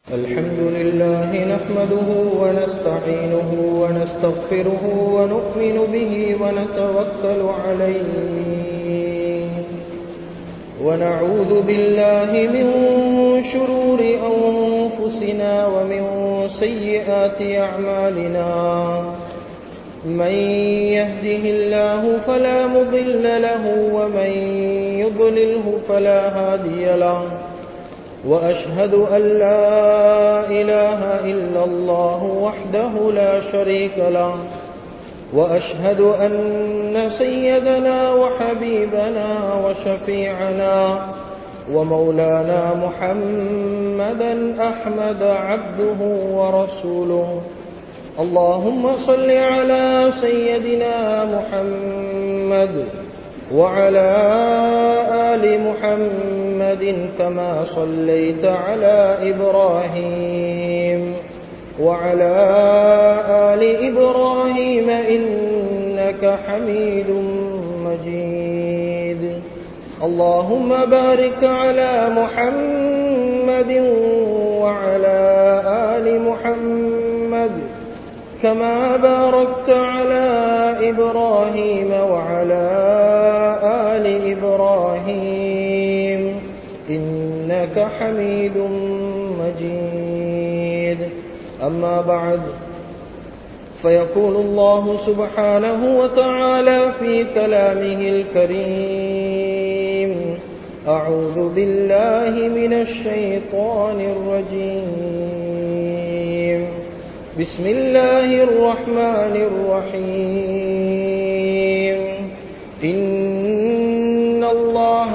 الحمد لله نحمده ونستعينه ونستغفره ونؤمن به ونتوكل عليه ونعوذ بالله من شرور أنفسنا ومن سيئات أعمالنا من يهده الله فلا مضل له ومن يضلله فلا هادي له وأشهد أن لا إله إلا الله وحده لا شريك له وأشهد أن سيدنا وحبيبنا وشفيعنا ومولانا محمدا أحمد عبده ورسوله اللهم صل على سيدنا محمد وعلى آل محمد كما صليت على إبراهيم وعلى آل إبراهيم إنك حميد مجيد اللهم بارك على محمد وعلى آل محمد كما باركت على إبراهيم وعلى آل إبراهيم إنك حميد مجيد أما بعد فيقول الله سبحانه وتعالى في كلامه الكريم أعوذ بالله من الشيطان الرجيم بسم الله الرحمن الرحيم إن الله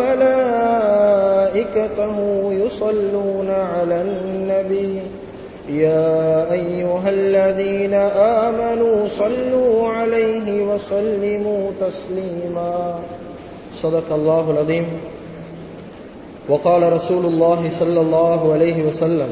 وملائكته يصلون على النبي يا أيها الذين آمنوا صلوا عليه وسلموا تسليما صدق الله العظيم وقال رسول الله صلى الله عليه وسلم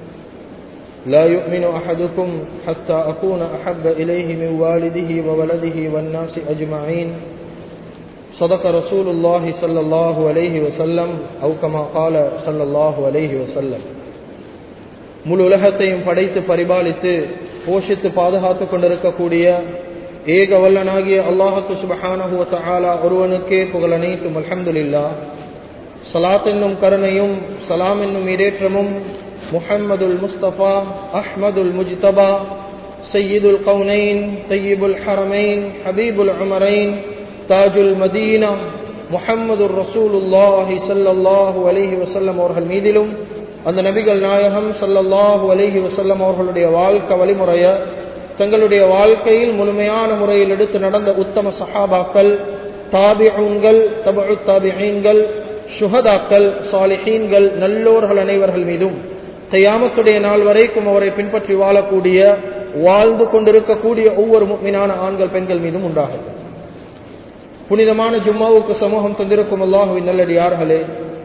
لا يؤمن أحدكم حتى أكون أحب إليه من والده وولده والناس أجمعين صدق رسول الله صلى الله عليه وسلم أو كما قال صلى الله عليه وسلم முழு உலகத்தையும் படைத்து பரிபாலித்து போஷித்து பாதுகாத்து கொண்டிருக்கக்கூடிய ஏக வல்லனாகிய அல்லாஹுக்கு சுபஹானஹுவ தஆலா ஒருவனுக்கே புகழ் அனைத்தும் அல்ஹம்துலில்லா சலாத் என்னும் கருணையும் சலாம் என்னும் இடேற்றமும் محمد المصطفى أحمد المجتبى سيد القونين طيب الحرمين حبيب العمرين تاج المدينة محمد رسول الله صلى الله عليه وسلم அவர்கள் மீதிலும் அந்த நபிகள் நாயகம் சல்லல்லாஹு அலைஹி வசல்லம் அவர்களுடைய வாழ்க்கை வழிமுறைய தங்களுடைய வாழ்க்கையில் முழுமையான முறையில் எடுத்து நடந்த உத்தம சஹாபாக்கள் தாபிஊன்கள் தபு தாபிஹீன்கள் சுஹதாக்கள் சாலிஹீன்கள் நல்லோர்கள் அனைவர்கள் மீதும் கையாமத்துடைய நாள் வரைக்கும் அவரை பின்பற்றி வாழக்கூடிய வாழ்ந்து கொண்டிருக்கக்கூடிய ஒவ்வொரு மீனான ஆண்கள் பெண்கள் மீதும் உண்டாகும் புனிதமான ஜும்மாவுக்கு சமூகம் தந்திருக்கும் அல்லாஹுவின் நல்லடியார்களே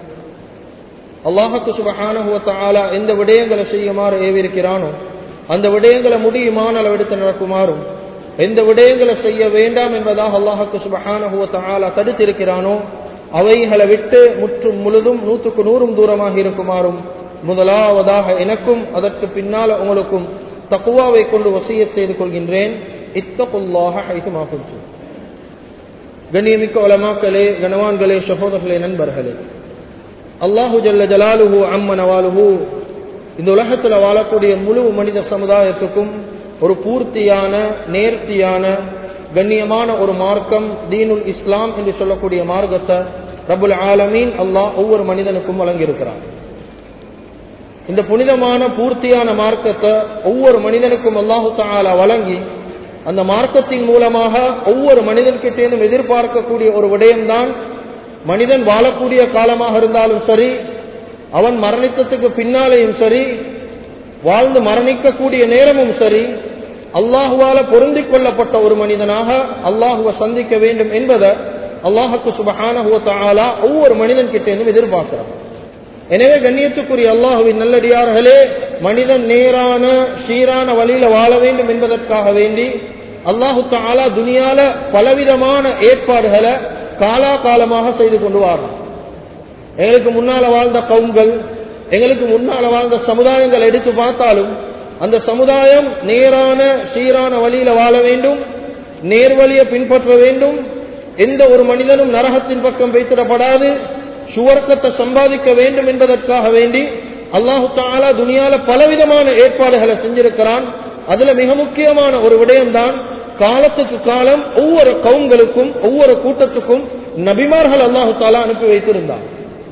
அல்லாஹுக்கு சுபஹானுவத்தாலா எந்த விடயங்களை செய்யுமாறு ஏவிருக்கிறானோ அந்த விடயங்களை முடியுமான அளவெடுத்து நடக்குமாறும் எந்த விடயங்களை செய்ய வேண்டாம் என்பதாக அல்லாஹுக்கு சுபஹானுவத்தாலா தடுத்திருக்கிறானோ அவைகளை விட்டு முற்றும் முழுதும் நூற்றுக்கு நூறும் தூரமாக இருக்குமாறும் முதலாவதாக எனக்கும் அதற்கு பின்னால் உங்களுக்கும் தக்குவாவை கொண்டு வசிய செய்து கொள்கின்றேன் இத்தகுல்லாக ஹைதுமாகும் கண்ணியமிக்க உலமாக்களே கனவான்களே சகோதரர்களே நண்பர்களே அல்லாஹு ஜல்ல ஜலாலுஹு அம்ம நவாலுஹு இந்த உலகத்தில் வாழக்கூடிய முழு மனித சமுதாயத்துக்கும் ஒரு பூர்த்தியான நேர்த்தியான கண்ணியமான ஒரு மார்க்கம் தீனுல் இஸ்லாம் என்று சொல்லக்கூடிய மார்க்கத்தை ரபுல் ஆலமீன் அல்லாஹ் ஒவ்வொரு மனிதனுக்கும் வழங்கியிருக்கிறார் இந்த புனிதமான பூர்த்தியான மார்க்கத்தை ஒவ்வொரு மனிதனுக்கும் அல்லாஹு தாலா வழங்கி அந்த மார்க்கத்தின் மூலமாக ஒவ்வொரு மனிதன்கிட்டேனும் எதிர்பார்க்கக்கூடிய ஒரு விடயம்தான் மனிதன் வாழக்கூடிய காலமாக இருந்தாலும் சரி அவன் மரணித்ததுக்கு பின்னாலேயும் சரி வாழ்ந்து மரணிக்கக்கூடிய நேரமும் சரி அல்லாஹுவால பொருந்திக் கொள்ளப்பட்ட ஒரு மனிதனாக அல்லாஹுவை சந்திக்க வேண்டும் என்பதை அல்லாஹுக்கு சுபஹானஹுவ தாலா ஒவ்வொரு மனிதன் கிட்டேனும் எதிர்பார்க்கிறான் எனவே கண்ணியத்துக்குரிய அல்லாஹுவின் நல்லடியார்களே மனிதன் நேரான சீரான வழியில வாழ வேண்டும் என்பதற்காக வேண்டி அல்லாஹு தாலா துனியால பலவிதமான ஏற்பாடுகளை காலாகாலமாக செய்து கொண்டு வாரான் எங்களுக்கு முன்னால வாழ்ந்த கவுங்கள் எங்களுக்கு முன்னால வாழ்ந்த சமுதாயங்கள் எடுத்து பார்த்தாலும் அந்த சமுதாயம் நேரான சீரான வழியில வாழ வேண்டும் நேர்வழியை பின்பற்ற வேண்டும் எந்த ஒரு மனிதனும் நரகத்தின் பக்கம் வைத்திடப்படாது சுவர்க்கத்தை சம்பாதிக்க வேண்டும் என்பதற்காக வேண்டி அல்லாஹு தாலா துனியால பலவிதமான ஏற்பாடுகளை செஞ்சிருக்கிறான் அதுல மிக முக்கியமான ஒரு விடயம்தான் காலத்துக்கு காலம் ஒவ்வொரு கவுங்களுக்கும் ஒவ்வொரு கூட்டத்துக்கும் நபிமார்கள் அல்லாஹு தாலா அனுப்பி வைத்திருந்தான்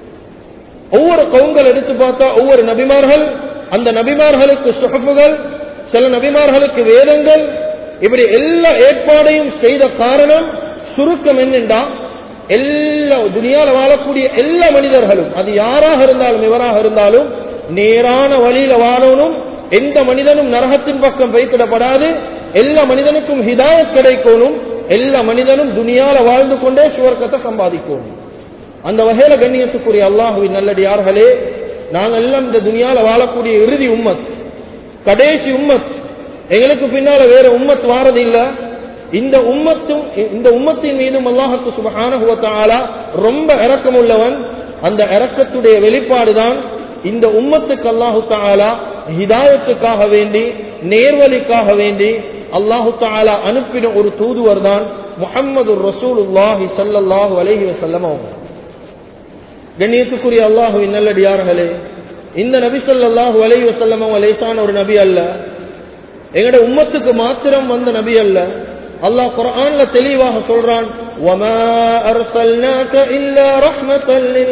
ஒவ்வொரு கவுங்கள் எடுத்து பார்த்தா ஒவ்வொரு நபிமார்கள் அந்த நபிமார்களுக்கு சுகப்புகள் சில நபிமார்களுக்கு வேதங்கள் இப்படி எல்லா ஏற்பாடையும் செய்த காரணம் சுருக்கம் என்னென்றா எல்லா துனியால வாழக்கூடிய எல்லா மனிதர்களும் அது யாராக இருந்தாலும் இவராக இருந்தாலும் நேரான வழியில வாழணும் எந்த மனிதனும் நரகத்தின் பக்கம் வைத்திடப்படாது எல்லா மனிதனுக்கும் ஹிதாயத் கிடைக்கணும் எல்லா மனிதனும் துனியால வாழ்ந்து கொண்டே சுவர்க்கத்தை சம்பாதிக்கணும் அந்த வகையில கண்ணியத்துக்குரிய அல்லாஹுவின் நல்லடியார்களே நாங்கள் எல்லாம் இந்த துனியால வாழக்கூடிய இறுதி உம்மத் கடைசி உம்மத் எங்களுக்கு பின்னால வேற உம்மத் வாரது இல்ல இந்த உம்மத்தும் இந்த உம்மத்தின் மீதும் அல்லாஹத்து சுபஹான ரொம்ப இரக்கம் உள்ளவன் அந்த இரக்கத்துடைய வெளிப்பாடுதான் இந்த உம்மத்துக்கு அல்லாஹு தாலா ஹிதாயத்துக்காக வேண்டி நேர்வழிக்காக வேண்டி அல்லாஹு தாலா அனுப்பின ஒரு தூதுவர் தான் முகமது ரசூலுல்லாஹி சல்லாஹூ அலஹி வசல்லம் அவங்க கண்ணியத்துக்குரிய அல்லாஹுவின் நல்லடியார்களே இந்த நபி சொல்லாஹு அலை வசல்லம் அவங்க லேசான ஒரு நபி அல்ல எங்கட உம்மத்துக்கு மாத்திரம் வந்த நபி அல்ல அல்லாஹ் குர்ஆன்ல தெளிவாக சொல்றான் وَمَا أَرْسَلْنَاكَ إِلَّا رَحْمَةً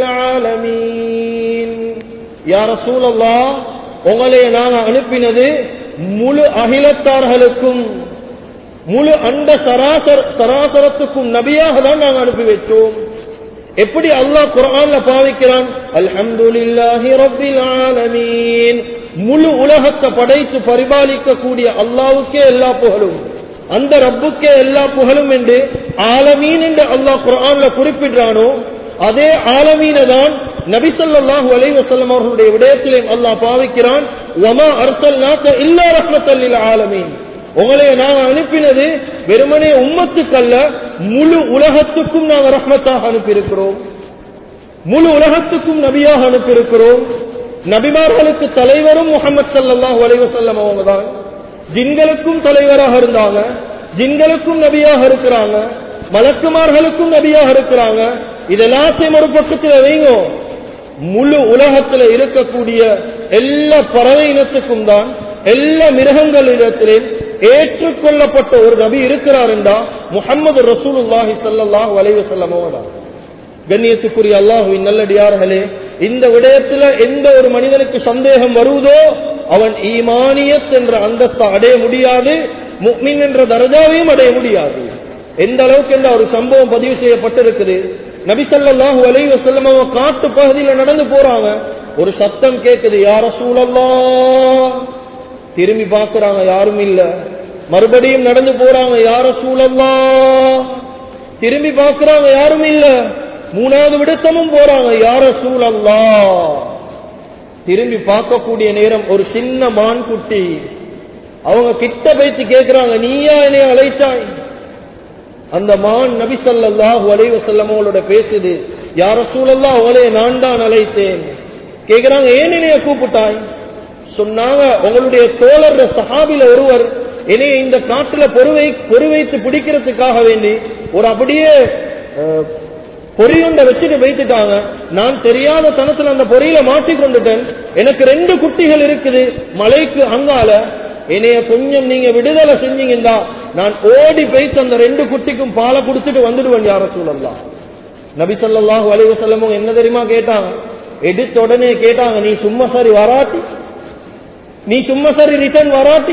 لِلْعَالَمِينَ யா ரசூலல்லாஹ் உங்களை நாங்க அனுப்பினது முழு அகிலத்தார்களுக்கும் முழு அண்ட சராசர சராசரத்துக்கும் நபியாக தான் நாங்க அனுப்பி வச்சோம் எப்படி அல்லாஹ் குர்ஆன்ல பாவிக்கிறான் அல்ஹம்துலில்லாஹி ரப்பில் ஆலமீன் முழு உலகத்தை படைத்து பரிபாலிக்க கூடிய அல்லாவுக்கே எல்லா புகழும் அந்த ரப்புக்கே எல்லா புகழும் என்று ஆலமீன் என்று அல்லாஹ் குர்ஆன்ல குறிப்பிடுறானோ அதே ஆலமீன தான் நபி ஸல்லல்லாஹு அலைஹி வஸல்லம் அவர்களுடைய விடயத்திலே அல்லாஹ் பாவிக்கிறான் வமா அர்சல்நாக இல்லா ரஹ்மத்தல் லில் ஆலமீன் உங்களை நாங்க அனுப்பினது வெறுமனே உம்மத்துக்கல்ல முழு உலகத்துக்கும் நாங்க ரஹ்மத்தாக அனுப்பியிருக்கிறோம் முழு உலகத்துக்கும் நபியாக அனுப்பியிருக்கிறோம் நபிமார்களுக்கு தலைவரும் முகமது சல்லாஹூ அலைவசல்லம் அவங்க தான் ஜின்களுக்கும் தலைவராக இருந்தாங்க ஜின்களுக்கும் நபியாக இருக்கிறாங்க மலக்குமார்களுக்கும் நபியாக இருக்கிறாங்க இதெல்லாத்தையும் ஒரு பக்கத்தில் வைங்க முழு உலகத்தில் இருக்கக்கூடிய எல்லா பறவை இனத்துக்கும் தான் எல்லா மிருகங்கள் இடத்திலே ஏற்றுக்கொள்ளப்பட்ட ஒரு நபி இருக்கிறார் என்றா முகமது ரசூலுல்லாஹி சல்லாஹூ அலைவசல்லம் தான் கண்ணியத்துக்குரிய அல்லாஹுவின் நல்லடியார்களே இந்த விடயத்துல எந்த ஒரு மனிதனுக்கு சந்தேகம் வருவதோ அவன் ஈமானியத் என்ற அந்தஸ்தை அடைய முடியாது முக்மின் என்ற தரஜாவையும் அடைய முடியாது எந்த அளவுக்கு என்ற ஒரு சம்பவம் பதிவு செய்யப்பட்டிருக்குது நபிசல்லாஹு அலைவ செல்லம் அவங்க காட்டு பகுதியில நடந்து போறாங்க ஒரு சத்தம் கேட்குது யார சூழல்லா திரும்பி பார்க்கறாங்க யாரும் இல்ல மறுபடியும் நடந்து போறாங்க யார சூழல்லா திரும்பி பார்க்கறாங்க யாரும் இல்ல மூணாவது விடுத்தமும் போறாங்க யார சூழல்லா திரும்பி பார்க்கக்கூடிய நேரம் ஒரு சின்ன மான் குட்டி அவங்க கிட்ட வைத்து கேட்கிறாங்க நீயா என்னை அழைத்தாய் அந்த மான் நபி சல்லாஹு அலைவ செல்லமோட பேசுது யார சூழல்லா அவளே நான் தான் அழைத்தேன் கேக்குறாங்க ஏன் என்னைய கூப்பிட்டாய் சொன்னாங்க உங்களுடைய தோழர் சஹாபில ஒருவர் என்னைய இந்த காட்டுல பொறுவை பொறுவைத்து பிடிக்கிறதுக்காக வேண்டி ஒரு அப்படியே பொறியுண்ட வச்சுட்டு வைத்துட்டாங்க நான் தெரியாத தனத்துல அந்த பொறியில மாட்டிக்கொண்டுட்டேன் எனக்கு ரெண்டு குட்டிகள் இருக்குது மலைக்கு அங்கால என்னைய கொஞ்சம் நீங்க விடுதலை செஞ்சீங்கன்னா நான் ஓடி போய்த்து அந்த ரெண்டு குட்டிக்கும் பாலை குடிச்சிட்டு வந்துடுவேன் யார சூழல்லாம் நபி சொல்லாஹு அலைவ செல்லமும் என்ன தெரியுமா கேட்டாங்க எடுத்த உடனே கேட்டாங்க நீ சும்மா சரி வராட்டி நீ சும்மா சரி ரிட்டர்ன் வராட்டி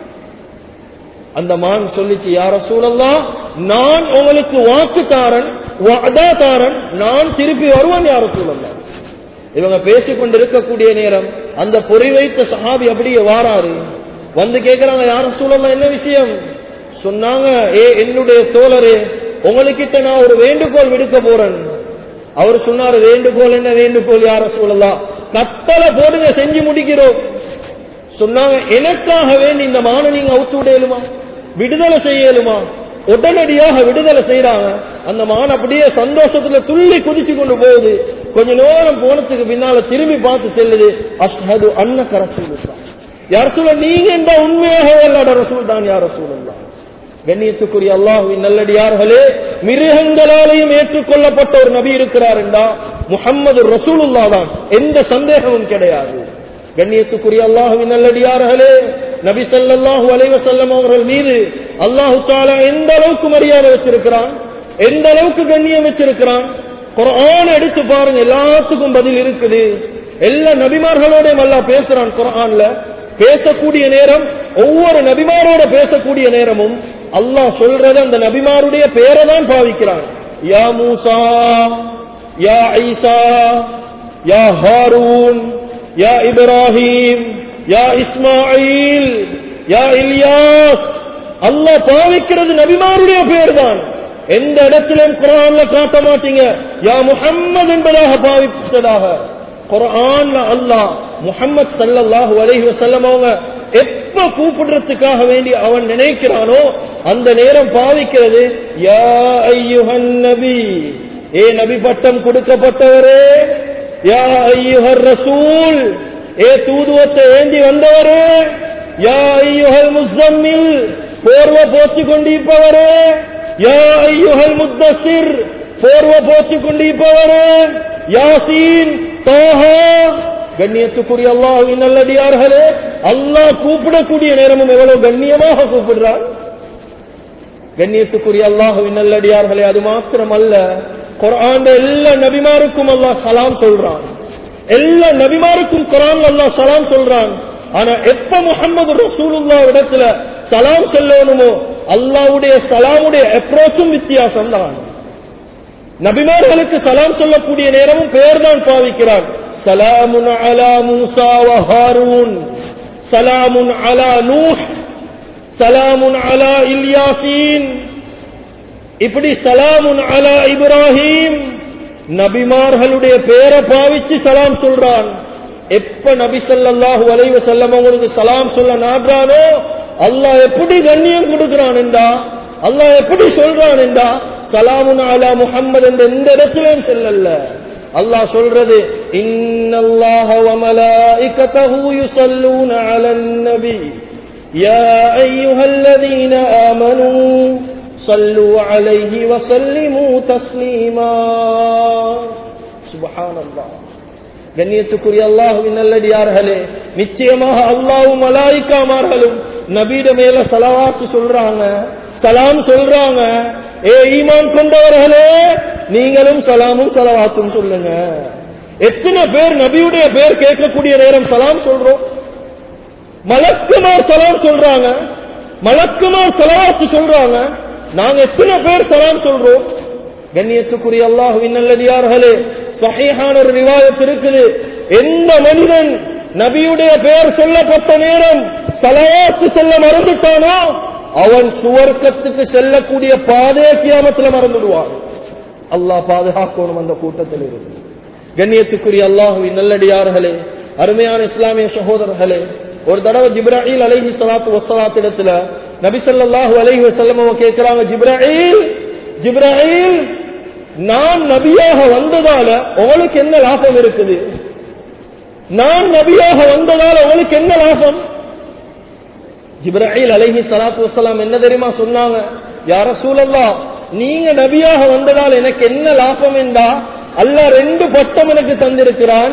அந்த மான் சொல்லிச்சு யார சூழல்லாம் நான் உங்களுக்கு வாக்குத்தாரன் தாரன் நான் திருப்பி வருவேன் யார சூழல்லாம் இவங்க பேசிக் கொண்டிருக்கக்கூடிய நேரம் அந்த பொறி வைத்த சஹாபி அப்படியே வாராரு வந்து கேட்கிறாங்க யார சூழல்லாம் என்ன விஷயம் சொன்னாங்க ஏ என்னுடைய தோழரே உங்களுக்கிட்ட நான் ஒரு வேண்டுகோள் விடுக்க போறேன் அவர் சொன்னாரு வேண்டுகோள் என்ன வேண்டுகோள் யார சூழலாம் கத்தலை போடுங்க செஞ்சு முடிக்கிறோம் சொன்னாங்க எனக்காக வேண்டி இந்த மான நீங்க அவுத்து விடையலுமா விடுதலை செய்யலுமா உடனடியாக விடுதலை செய்யறாங்க அந்த மான் அப்படியே சந்தோஷத்துல துள்ளி குதிச்சு கொண்டு போகுது கொஞ்ச நேரம் போனதுக்கு பின்னால திரும்பி பார்த்து செல்லுது அஷ்ஹது அன்னக ரசூலுல்லாஹ் யார் சொல்ல நீங்க இந்த உண்மையாக அல்லாட ரசூல் தான் யார் ரசூலுல்லாஹ் கண்ணியத்துக்குரிய அல்லாஹுவின் நல்லடியார்களே மிருகங்களாலையும் ஏற்றுக்கொள்ளப்பட்ட ஒரு நபி இருக்கிறார் என்றா முகம்மது ரசூலுல்லா தான் எந்த சந்தேகமும் கிடையாது கண்ணியத்துக்குரிய அல்லாஹுவின் நல்லடியார்களே நபி ஸல்லல்லாஹு அலைஹி வஸல்லம் அவர்கள் மீது அல்லாஹு தஆலா எந்த அளவுக்கு மரியாதை வச்சிருக்கிறான் எந்த அளவுக்கு கண்ணியம் வச்சிருக்கிறான் குர்ஆன் எடுத்து பாருங்க எல்லாத்துக்கும் பதில் இருக்குது எல்லா நபிமார்களோடையும் அல்லாஹ் பேசுறான் குர்ஆன்ல பேசக்கூடிய நேரம் ஒவ்வொரு நபிமாரோட பேசக்கூடிய நேரமும் அல்லாஹ் சொல்றது அந்த நபிமாருடைய பேரை தான் பாவிக்கிறான் யா மூசா யா ஐசா யா ஹாரூன் யா இப்ராஹிம் யா இஸ்மாயில் யா இல்யாஸ் அல்லாஹ் பாவிக்கிறது நபிமாருடைய பேர் தான் எந்த இடத்திலும் குரான்ல காட்ட மாட்டீங்க யா முஹம்மது என்பதாக பாவித்ததாக குரான்ல அல்லாஹ் முஹம்மது ஸல்லல்லாஹு அலைஹி வஸல்லம் அவங்க எப்ப கூப்பிடுறதுக்காக வேண்டி அவன் நினைக்கிறானோ அந்த நேரம் பாவிக்கிறது யா ஐயுஹன் நபி ஏ நபி பட்டம் கொடுக்கப்பட்டவரே யா ஐயுஹர் ரசூல் ஏ தூதுவத்தை ஏந்தி வந்தவரே யா ஐயுஹல் முஸம்மில் போர்வ போத்திக் கொண்டிருப்பவரே யா ஐயுஹல் முத்தசிர் போர்வ போத்திக் கொண்டிருப்பவரே யாசீன் தாஹா கண்ணியத்துக்குரிய அல்லாஹ்வின் நல்லடியார்களே அல்லாஹ் கூப்பிடக்கூடிய நேரமும் எவ்வளவு கண்ணியமாக கூப்பிடுறான் கண்ணியத்துக்குரிய அல்லாஹ்வின் நல்லடியார்களே அது மாத்திரம் அல்ல குர்ஆன்ல எல்லா நபிமாருக்கும் அல்லாஹ் சலாம் சொல்றான் எல்லா நபிமாருக்கும் குர்ஆன் அல்லாஹ் சலாம் சொல்றான் ஆனா எப்ப முகமது ரசூலுல்லாஹ் இடத்துல சலாம் சொல்லணுமோ அல்லாஹ்வுடைய சலாமுடைய அப்ரோச்சும் வித்தியாசம் தான் நபிமார்களுக்கு சலாம் சொல்லக்கூடிய நேரமும் பெயர் தான் பாவிக்கிறான் சலாமுன் அலா மூசா வ ஹாரூன் சலாமுன் அலா நூஹ் சலாமுன் அலா இல்யாசீன் இப்படி சலாமுன் அலா இப்ராஹிம் நபிமார்களுடைய பேரை பாவிச்சு சலாம் சொல்றான் எப்ப நபி ஸல்லல்லாஹு அலைஹி வஸல்லம் அவங்களுக்கு சலாம் சொல்ல நாடுறானோ அல்லாஹ் எப்படி கண்ணியம் கொடுக்கிறான் என்றா அல்லாஹ் எப்படி சொல்றான் என்றா சலாமுன் அலா முஹம்மது என்ற எந்த இடத்திலும் செல்லல்ல அல்லாஹ் சொல்றது இன்னல்லாஹ வ மலாயிகத்தஹு யுஸல்லூன அலன் நபி யா அய்யுஹல்லதீன ஆமனூ صلوا عليه وسلموا تسليما سبحان الله கண்ணியத்துக்குரிய அல்லாஹுவின் நல்லடியார்களே நிச்சயமாக அல்லாஹும் மலாய்க்காமார்களும் நபீட மேல சலவாத்து சொல்றாங்க சலாம் சொல்றாங்க ஏ ஈமான் கொண்டவர்களே நீங்களும் சலாமும் சலவாத்தும் சொல்லுங்க எத்தனை பேர் நபியுடைய பேர் கேட்கக்கூடிய நேரம் சலாம் சொல்றோம் மலக்குமார் சலாம் சொல்றாங்க மலக்குமார் சலவாத்து சொல்றாங்க நாங்க எத்தனை பேர் சலாம் சொல்றோம் கண்ணியத்துக்குரிய அல்லாஹுவின் நல்லடியார்களே சஹீஹான ஒரு ரிவாயத் இருக்குது எந்த மனிதன் நபியுடைய பெயர் சொல்லப்பட்ட நேரம் சலவாத்து செல்ல மறந்துட்டானோ அவன் சுவர்க்கத்துக்கு செல்லக்கூடிய பாதைய கியாமத்தில் மறந்துடுவான் அல்லாஹ் பாதுகாக்கணும் அந்த கூட்டத்தில் இருந்து கண்ணியத்துக்குரிய அல்லாஹுவின் நல்லடியார்களே அருமையான இஸ்லாமிய சகோதரர்களே ஒரு தடவை ஜிப்ராஹில் அலைஹி ஸலாத்து வஸ்ஸலாத்து இடத்துல நபி ஸல்லல்லாஹு அலைஹி வஸல்லம் அவங்க கேக்குறாங்க ஜிப்ராஹில் ஜிப்ராஹில் நான் நபியாக வந்ததால உங்களுக்கு என்ன லாபம் இருக்குது நான் நபியாக வந்ததால உங்களுக்கு என்ன லாபம் ஜிப்ராஹில் அலைஹி ஸலாத்து வஸ்ஸலாம் என்ன தெரியுமா சொன்னாங்க யார சூழல்லா நீங்க நபியாக வந்ததால் எனக்கு என்ன லாபம் என்றா அல்லாஹ் ரெண்டு பட்டம் எனக்கு தந்திருக்கிறான்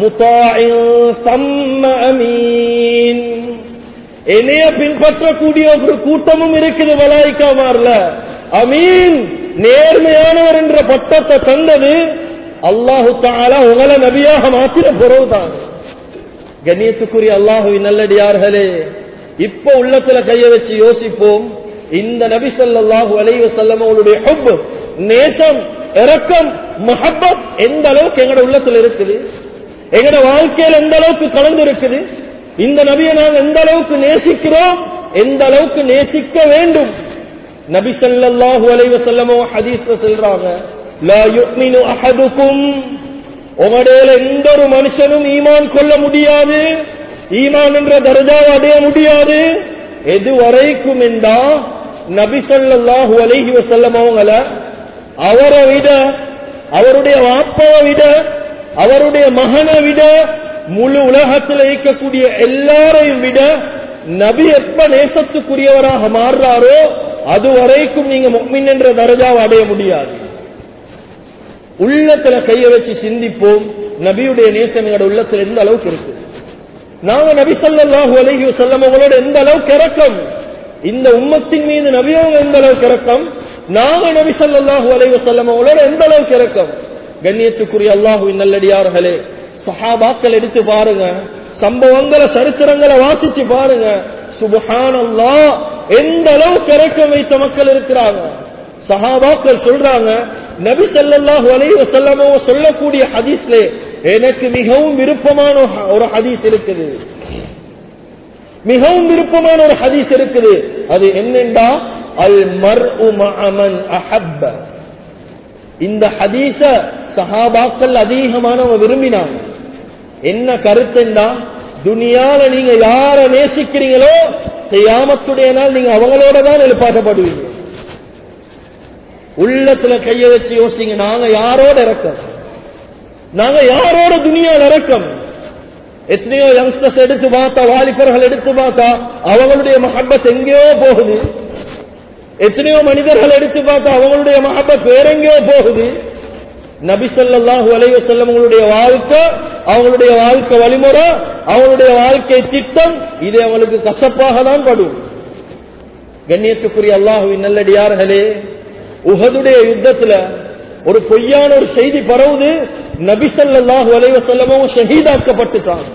என்னைய பின்பற்றக்கூடிய ஒரு கூட்டமும் இருக்குது வலாய்க்காமார்ல அமீன் நேர்மையானவர் என்ற பட்டத்தை தந்தது அல்லாஹு தாலா உங்களை நபியாக மாற்றின பொருள்தான் கண்ணியத்துக்குரிய அல்லாஹுவின் நல்லடியார்களே இப்ப உள்ளத்துல கைய வச்சு யோசிப்போம் இந்த நபி ஸல்லல்லாஹு அலைஹி வஸல்லம் அவருடைய ஹுப் நேசம் இரக்கம் மஹப்பத் எந்த அளவுக்கு எங்கட உள்ளத்துல இருக்குது எங்கட வாழ்க்கையில் எந்த அளவுக்கு கலந்து இருக்குது இந்த நபியை நாங்கள் எந்த அளவுக்கு நேசிக்கிறோம் எந்த அளவுக்கு நேசிக்க வேண்டும் நபி ஸல்லல்லாஹு அலைஹி வஸல்லம் ஹதீஸ்ல சொல்றாங்க லா யுமினு அஹதுக்கும் உங்களுடைய எந்த ஒரு மனுஷனும் ஈமான் கொள்ள முடியாது ஈமான் என்ற தர்ஜாவை அடைய முடியாது எது வரைக்கும் என்றா நபி ஸல்லல்லாஹு அலைஹி வஸல்லம் அவங்கள அவரை விட அவருடைய வாப்பாவை விட அவருடைய மகனை விட முழு உலகத்தில் இருக்கக்கூடிய எல்லாரையும் விட நபி எப்ப நேசத்துக்குரியவராக மாறுறாரோ அது வரைக்கும் நீங்க முக்மின் என்ற தரஜாவை அடைய முடியாது உள்ளத்துல கைய வச்சு சிந்திப்போம் நபியுடைய நேசம் எங்களோட உள்ளத்துல எந்த அளவுக்கு இருக்கு நாங்க நபி ஸல்லல்லாஹு அலைஹி வஸல்லம் அவங்களோட எந்த அளவுக்கு இறக்கம் இந்த உம்மத்தின் மீது நபியவங்க எந்த அளவுக்கு இறக்கம் நாங்க நபி ஸல்லல்லாஹு அலைஹி வஸல்லம் அவங்களோட எந்த அளவுக்கு இறக்கம் கண்ணியத்துக்குரிய அல்லாஹுவின் நல்லடியார்களே சஹாபாக்கள் எடுத்து பாருங்க சம்பவங்களை சரித்திரங்களை வாசிச்சு பாருங்க சுபஹானல்லாஹ் எந்த அளவுக்கு இறக்கம் வைத்த மக்கள் இருக்கிறாங்க சஹாபாக்கள் சொல்றாங்க நபி ஸல்லல்லாஹு அலைஹி வஸல்லம் சொல்லக்கூடிய ஹதீஸ்ல எனக்கு மிகவும் விருப்பமான ஒரு- ஒரு ஹதீஸ் இருக்குது மிகவும் விருப்பமான ஒரு ஹதீஸ் இருக்குது அது என்னென்றா அல் மர்உ மஅமன் அஹப்ப இந்த ஹதீஸ சஹாபாக்கள் அதிகமானவங்க விரும்பினாங்க என்ன கருத்துண்டா துனியால நீங்க யார நேசிக்கிறீங்களோ செய்யாமத்துடைய நாள் நீங்க அவங்களோட தான் எழுப்பாட்டப்படுவீங்க உள்ளத்துல கைய வச்சு யோசிங்க நாங்க யாரோட இறக்கம் நாங்க யாரோட துனியால இறக்கம் எத்தனையோ யங்ஸ்டர்ஸ் எடுத்து பார்த்தா வாலிபர்கள் எடுத்து பார்த்தா அவங்களுடைய மஹப்பத் எங்கேயோ போகுது எத்தனையோ மனிதர்கள் எடுத்து பார்த்தா அவங்களுடைய மஹப்பத் வேற எங்கேயோ போகுது நபி ஸல்லல்லாஹு அலைஹி வஸல்லம் அவங்களுடைய வாழ்க்கை அவங்களுடைய வாழ்க்கை வழிமுறை அவங்களுடைய வாழ்க்கை திட்டம் இது அவங்களுக்கு கசப்பாக தான் படும் கண்ணியத்துக்குரிய அல்லாஹுவின் நல்லடியார்களே உஹதுடைய யுத்தத்துல ஒரு பொய்யான ஒரு செய்தி பரவுது நபி ஸல்லல்லாஹு அலைஹி வஸல்லமும் ஷஹீதாக்கப்பட்டுட்டாங்க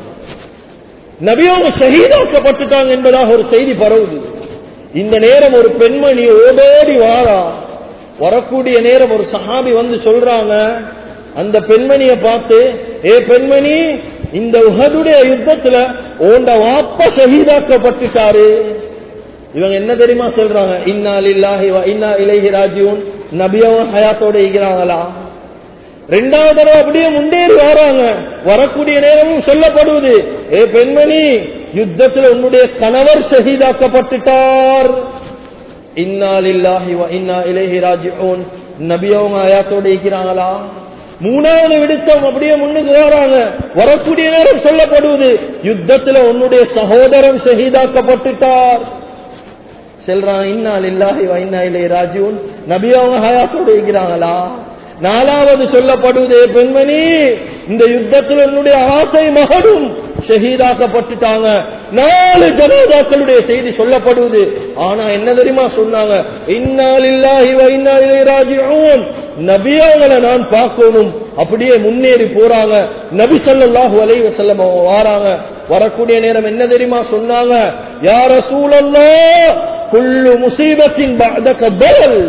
நபியவங்க ஷஹீதாக்கப்பட்டுட்டாங்க என்பதாக ஒரு செய்தி பரவுது இந்த நேரம் ஒரு பெண்மணி ஓடோடி வாரா வரக்கூடிய நேரம் ஒரு சஹாபி வந்து சொல்றாங்க அந்த பெண்மணியை பார்த்து ஏ பெண்மணி இந்த உஹதுடைய யுத்தத்துல ஓண்ட வாப்பா ஷஹீதாக்கப்பட்டுட்டாரு இவங்க என்ன தெரியுமா சொல்றாங்க இன்னா லில்லாஹி வ இன்னா இலைஹி ராஜியூன் நபியவன் ஹயாத்தோட இருக்கிறாங்களா ரெண்டாவது தடவை அப்படியே முன்னேறி வராங்க வரக்கூடிய நேரமும் சொல்லப்படுவது ஏ பெண்மணி யுத்தத்தில் உன்னுடைய கணவர் ஷஹீதாக்கப்பட்டுட்டார் இன்னா லில்லாஹி வ இன்னா இலைஹி ராஜிஊன் நபி அவங்க ஆயாத்தோட இருக்கிறாங்களா மூணாவது விடுத்தம் அப்படியே முன்னுக்கு வராங்க வரக்கூடிய நேரம் சொல்லப்படுவது யுத்தத்துல உன்னுடைய சகோதரன் ஷஹீதாக்கப்பட்டுட்டார் செல்றான் இன்னா லில்லாஹி வ இன்னா இலைஹி ராஜிஊன் நபி அவங்க ஹயாத்தோட இருக்கிறாங்களா நாலாவது சொல்லப்படுவது பெண்மணி இந்த யுத்தத்தில் என்னுடைய ஆசை மகனும் ஷஹீதாக்கப்பட்டுட்டாங்க நாலு ஜனாதாக்களுடைய செய்தி சொல்லப்படுவது ஆனா என்ன தெரியுமா சொன்னாங்க இன்னாலில்லாஹி வ இன்னா இலைஹி ராஜிஊன் நபியவங்களை நான் பார்க்கணும் அப்படியே முன்னேறி போறாங்க நபி ஸல்லல்லாஹு அலைஹி வஸல்லம் அவங்க வாராங்க வரக்கூடிய நேரம் என்ன தெரியுமா சொன்னாங்க யா ரசூலல்லாஹ் குல்லு முசீபத்தின் பஅதக பல்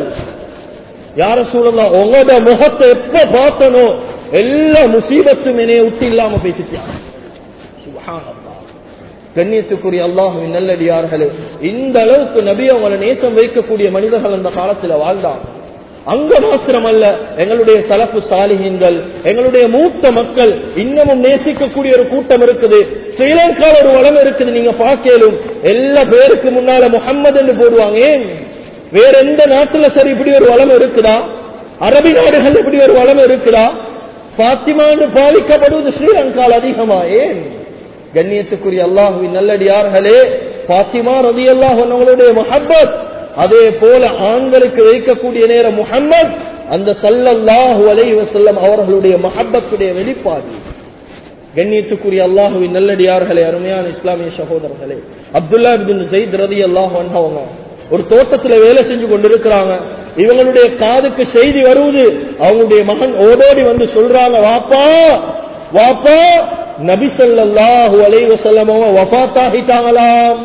யார சூழலாம் உங்களோட முகத்தை எப்ப பார்த்தனோ எல்லா முசீபத்தும் என்னைய விட்டு இல்லாம போயிட்டுச்சான் சுப்ஹானல்லாஹ். கண்ணியத்துக்குரிய அல்லாஹுவின் நல்லடியார்களே இந்த அளவுக்கு நபி அவங்களை நேசம் வைக்கக்கூடிய மனிதர்கள் அந்த காலத்துல வாழ்ந்தாங்க அங்க மாத்திரமல்ல எங்களுடைய தலப்பு சாலிகங்கள் எங்களுடைய மூத்த மக்கள் இன்னமும் நேசிக்கக்கூடிய ஒரு கூட்டம் இருக்குது ஸ்ரீலங்கால ஒரு வளம் இருக்குது நீங்க பார்க்கலும் எல்லா பேருக்கு முன்னால முகம்மது என்று போடுவாங்க ஏன் வேற எந்த நாட்டுல சரி இப்படி ஒரு வளம் இருக்குதா அரபி நாடுகள் இப்படி ஒரு வளம் இருக்குதா பாத்திமா என்று பாதிக்கப்படுவது ஸ்ரீலங்கால் அதிகமா ஏன் கண்ணியத்துக்குரிய அல்லாஹுவின் நல்லடியார்களே பாத்திமா ரதி அல்லாஹனுடைய முஹப்பத் அதே போல ஆண்களுக்கு வைக்கக்கூடிய நேரம் முஹம்மத் அந்த சல்லல்லாஹு அலைஹி வஸல்லம் அவர்களுடைய மஹப்பத்துடைய வெளிப்பாடு கண்ணியத்துக்குரிய அல்லாஹுவின் நல்லடியார்களே அருமையான இஸ்லாமிய சகோதரர்களே அப்துல்லா பின் ஜெயித் ரதி அல்லாஹ் அவங்க ஒரு தோட்டத்துல வேலை செஞ்சு கொண்டிருக்கிறாங்க இவங்களுடைய காதுக்கு செய்தி வருவது அவங்களுடைய மகன் ஓடோடி வந்து சொல்றாங்க வாப்பா வாப்பா நபி ஸல்லல்லாஹு அலைஹி வஸல்லம் அவங்க வஃபாத் ஆகிட்டாங்களாம்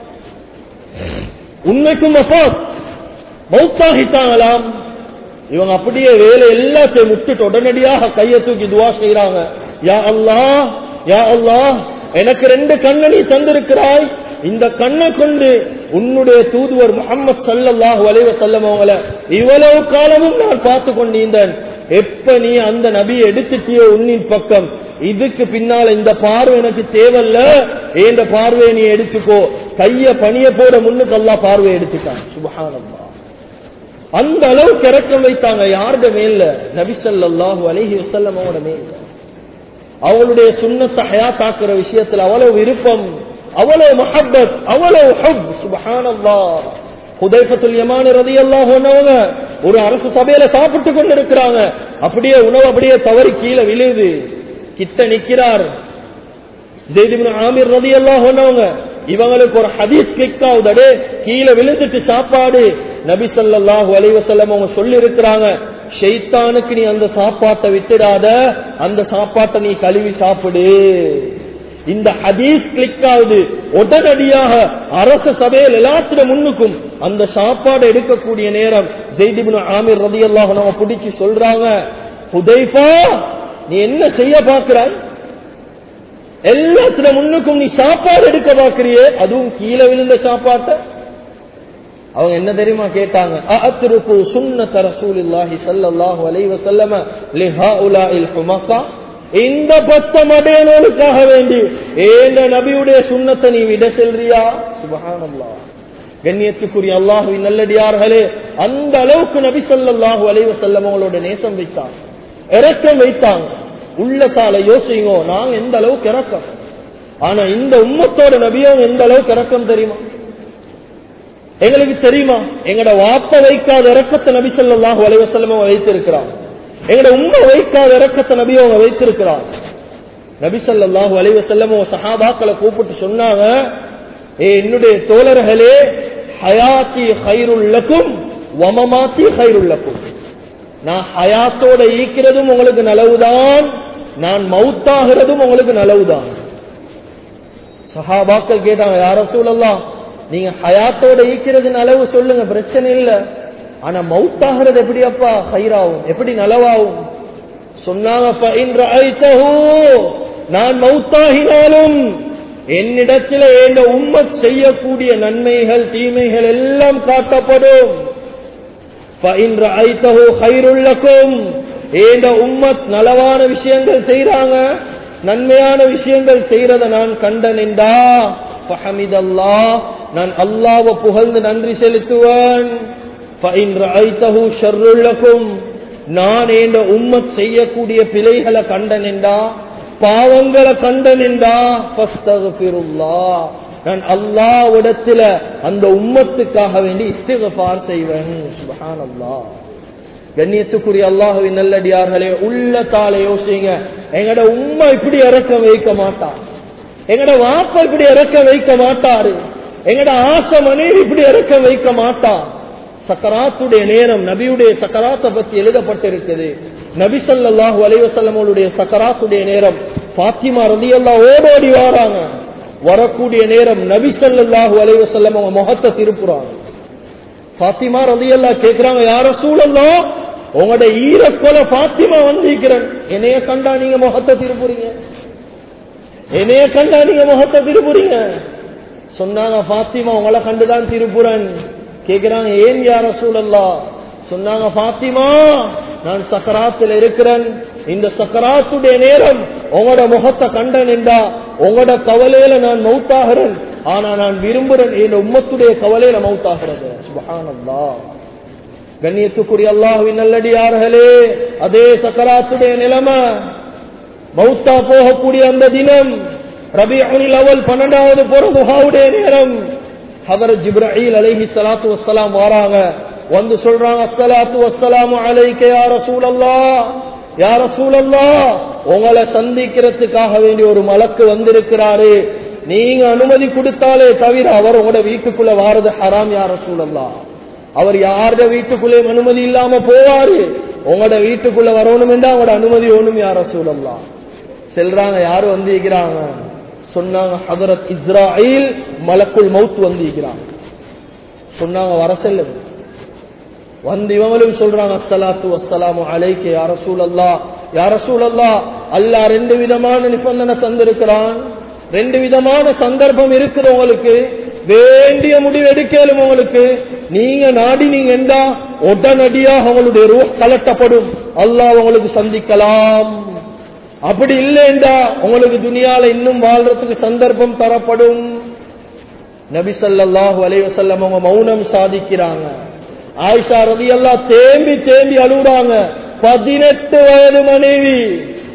உண்மைக்கும் வஃபாத் மௌத்தாகிட்டாங்களாம் இவங்க அப்படியே வேலை எல்லாத்தையும் முட்டுட்டு உடனடியாக கையை தூக்கி துவா செய்யறாங்க யா அல்லாஹ் யா அல்லாஹ் எனக்கு ரெண்டு கண்ணை நீ தந்திருக்கிறாய் இந்த கண்ணை கொண்டு உன்னுடைய தூதுவர் முகமது சல்லல்லாஹு அலைஹி வஸல்லம் அவங்கள இவ்வளவு காலமும் நான் பார்த்து கொண்டிருந்தேன் எப்ப நீ அந்த நபியை எடுத்துட்டியோ உன்னின் பக்கம் இதுக்கு பின்னால இந்த பார்வை எனக்கு தேவையில்ல இந்த பார்வையை நீ எடுத்துக்கோ கைய பணிய போட முன்னுக்கு அல்லாஹ் பார்வை எடுத்துட்டான் சுபஹானல்லாஹ் அந்த அளவுக்கு இறக்கம் வைத்தாங்க யாருட மேல நபி ஸல்லல்லாஹு அலைஹி வஸல்லம் அவங்களோட மேல அவளுடைய சுண்ணத்தை ஹயாத்தாக்குற விஷயத்துல அவ்வளவு விருப்பம் அவ்வளவு மஹப்பத் அவ்வளவு ஹப் சுபஹானல்லாஹ் ஹுதைஃபத்துல் யமான் ரலியல்லாஹு அன்ஹு ஒரு அரசு சபையில சாப்பிட்டு கொண்டு இருக்கிறாங்க அப்படியே உணவு அப்படியே தவறி கீழே விழுது கிட்ட நிக்கிறார் ஜெயித் இப்னு ஆமிர் ரலியல்லாஹு அன்ஹு இவங்களுக்கு ஒரு ஹதீஸ் கிளிக் ஆகுதடே கீழே விழுந்துட்டு சாப்பாடு நபி ஸல்லல்லாஹு அலைஹி வஸல்லம் அவங்க சொல்லி இருக்கிறாங்க ஷைத்தானுக்கு நீ அந்த சாப்பாட்டை விட்டுடாத அந்த சாப்பாட்டை நீ கழுவி சாப்பிடு இந்த ஹதீஸ் கிளிக் ஆகுது உடனடியாக அரச சபையில் எல்லாத்திட முன்னுக்கும் அந்த சாப்பாடு எடுக்கக்கூடிய நேரம் ஜெய்திபின் ஆமீர் ரதியல்லாஹு நம்ம பிடிச்சு சொல்றாங்க ஹுதைஃபா நீ என்ன செய்ய பார்க்கிறாய் எல்லாத்துல முன்னுக்கும் நீ சாப்பாடு எடுக்க பார்க்கிறியே அதுவும் கீழே விழுந்த சாப்பாட்டை அவங்க என்ன தெரியுமா கேட்டாங்க அஅத்ருக்கு சுன்னத ரசூலில்லாஹி ஸல்லல்லாஹு அலைஹி வஸல்லம லிஹாஉலாஇல் ஹுமஸா இந்த பத்தம் அடையனோருக்காக வேண்டி ஏந்த நபியுடைய சுண்ணத்தை நீ விட செல்றியா சுபஹானல்லாஹ் கண்ணியத்துக்குரிய அல்லாஹுவின் நல்லடியார்களே அந்த அளவுக்கு நபி ஸல்லல்லாஹு அலைஹி வஸல்லம் அவங்களோட நேசம் வைத்தாங்க இரக்கம் வைத்தாங்க உள்ளத்தால யோசிங்கோ நாங்க எந்த அளவுக்கு இறக்கம் ஆனா இந்த உம்மத்தோட நபியும் எந்த அளவுக்கு இறக்கம் தெரியுமா எங்களுக்கு தெரியுமா எங்கட வாப்ப வைக்காத இறக்கத்தை நபி ஸல்லல்லாஹு அலைஹி வஸல்லம் வைத்திருக்கிறார் எங்கட உம்மை வைக்காத இறக்கத்தை நபி அவங்க வைத்திருக்கிறார் நபி ஸல்லல்லாஹு அலைஹி வஸல்லம் சஹாபாக்களை கூப்பிட்டு சொன்னாங்க ஏ என்னுடைய தோழர்களே ஹயாத்தி ஹைருல் லக்கும் வமமாத்தி ஹைருல் லக்கும் நான் ஹயாத்தோட ஈக்கிறதும் உங்களுக்கு நலவுதான் நான் மவுத்தாகிறதும் உங்களுக்கு நலவுதான் சஹாபாக்கள் கேட்டாங்க யார சூழல்லாம் நீங்க ஹயாத்தோட ஈக்கிறது நலவு சொல்லுங்க பிரச்சனை இல்ல ஆனா மவுத்தாகிறது எப்படி அப்பா ஹைராவும் எப்படி நலவாகும் சொன்னாங்க நான் மவுத்தாகினாலும் என்னிடத்தில் என்ற உம்மத் செய்யக்கூடிய நன்மைகள் தீமைகள் எல்லாம் காட்டப்படும் ஏண்ட உம்மத் நலவான விஷயங்கள் செய்யறாங்க நன்மையான விஷயங்கள் செய்யறத நான் கண்டனின்றா ஃபஹமிதல்லா நான் அல்லாஹ்வை புகழ்ந்து நன்றி செலுத்துவேன் ஃபஇன் ரஅய்தஹு ஷர்ருல் லக்கும் நான் என்ற உம்மத் செய்யக்கூடிய பிழைகளை கண்டனின்றா பாவங்களை கண்டனின்றா ஃபஸ்தக்ஃபிருல்லாஹ் நான் அல்லாஹ்விடத்துல அந்த உம்மத்துக்காக வேண்டி இஸ்திக்ஃபார் செய்வேன் சுப்ஹானல்லாஹ் கண்ணியத்துக்குரிய அல்லாஹுவின் நல்லடியார்களே உள்ளத்தால யோசிங்க எங்கட உம்மா இப்படி இறக்க வைக்க மாட்டா எங்கட வாப்பா இப்படி இறக்க வைக்க மாட்டாரு எங்கட ஆசை மனைவி இப்படி இறக்க வைக்க மாட்டா சக்கராத்துடைய நேரம் நபியுடைய சக்கராத்தை பத்தி எழுதப்பட்டிருக்குது நபி ஸல்லல்லாஹு அலைஹி வஸல்லமுடைய சக்கராத்துடைய நேரம் பாத்திமா ரலியல்லாஹு ஓடோடி வராங்க வரக்கூடிய நேரம் நபி ஸல்லல்லாஹு அலைஹி வஸல்லம் அவங்க முகத்தை திருப்புறாங்க பாத்திமா ரலியல்லாஹு கேக்குறாங்க யார சூழல்லாம் உங்களோட ஈரக்கொல பாத்திமா வந்திருக்கிறேன் என்னைய கண்டா நீங்க முகத்தை திருப்புறீங்க என்னைய கண்டா நீங்க முகத்தை திருப்புறீங்க சொன்னாங்க பாத்திமா உங்களை கண்டுதான் திருப்புறன் கேக்குறாங்க ஏன் யார சூழல்லா சொன்னாங்க பாத்திமா நான் சக்கராத்தில் இருக்கிறேன் இந்த சக்கராத்துடைய நேரம் உங்களோட முகத்தை கண்டன் என்றா உங்களோட கவலையில நான் மௌத்தாகிறேன் ஆனா நான் விரும்புறேன் என் உம்மத்துடைய கவலையில மௌத்தாகிறது சுபஹானல்லா கண்ணியத்துக்குரிய அல்லாஹுவின் நல்லடியார்களே அதே சக்கராத்துடைய நிலைமை மௌத்தா போகக்கூடிய அந்த தினம் ரபியுல் அவல் பன்னெண்டாவது பொறுமுகாவுடைய நேரம் ஹதர் ஜிப்ரஹீல் அலைஹி ஸலாத்து வஸ்ஸலாம் வராங்க வந்து சொல்றாங்க அஸ்ஸலாத்து வஸ்ஸலாமு அலைக்க யா ரசூலல்லாஹ் யா ரசூலல்லாஹ் உங்களை சந்திக்கிறதுக்காக வேண்டி ஒரு மலக்கு வந்திருக்கிறாரு நீங்க அனுமதி கொடுத்தாலே தவிர அவர் உங்களோட வீட்டுக்குள்ள வாரது ஹராம் யா ரசூலல்லாஹ் அவர் யாரோட வீட்டுக்குள்ளே அனுமதி இல்லாம போவாரு உங்களோட வீட்டுக்குள்ள வரணும் என்றா அவங்களோட அனுமதி ஒண்ணும் யார சூழல்லாம் செல்றாங்க யாரு வந்திருக்கிறாங்க சொன்னாங்க ஹதரத் இஸ்ராயில் மலக்குள் மவுத் வந்திருக்கிறாங்க சொன்னாங்க வர செல்லுங்க வந்து இவங்களும் சொல்றாங்க அஸ்ஸலாத்து வஸ்ஸலாமு அலைக்கு யார சூழல்லா யார சூழல்லா அல்லாஹ் ரெண்டு விதமான நிபந்தனை தந்திருக்கிறான் ரெண்டு விதமான சந்தர்ப்பம் இருக்குது உங்களுக்கு வேண்டிய முடிவு எடுக்கலும் உங்களுக்கு நீங்க நாடி நீங்க என்றா உடனடியாக உங்களுடைய ரூ கலட்டப்படும் அல்லாஹ் உங்களுக்கு சந்திக்கலாம் அப்படி இல்லைண்டா உங்களுக்கு துனியால இன்னும் வாழ்றதுக்கு சந்தர்ப்பம் தரப்படும் நபி ஸல்லல்லாஹு அலைஹி வஸல்லம் அவங்க மௌனம் சாதிக்கிறாங்க ஆயிஷா ரலியல்லாஹு தேம்பி தேம்பி அழுகுறாங்க பதினெட்டு வயது மனைவி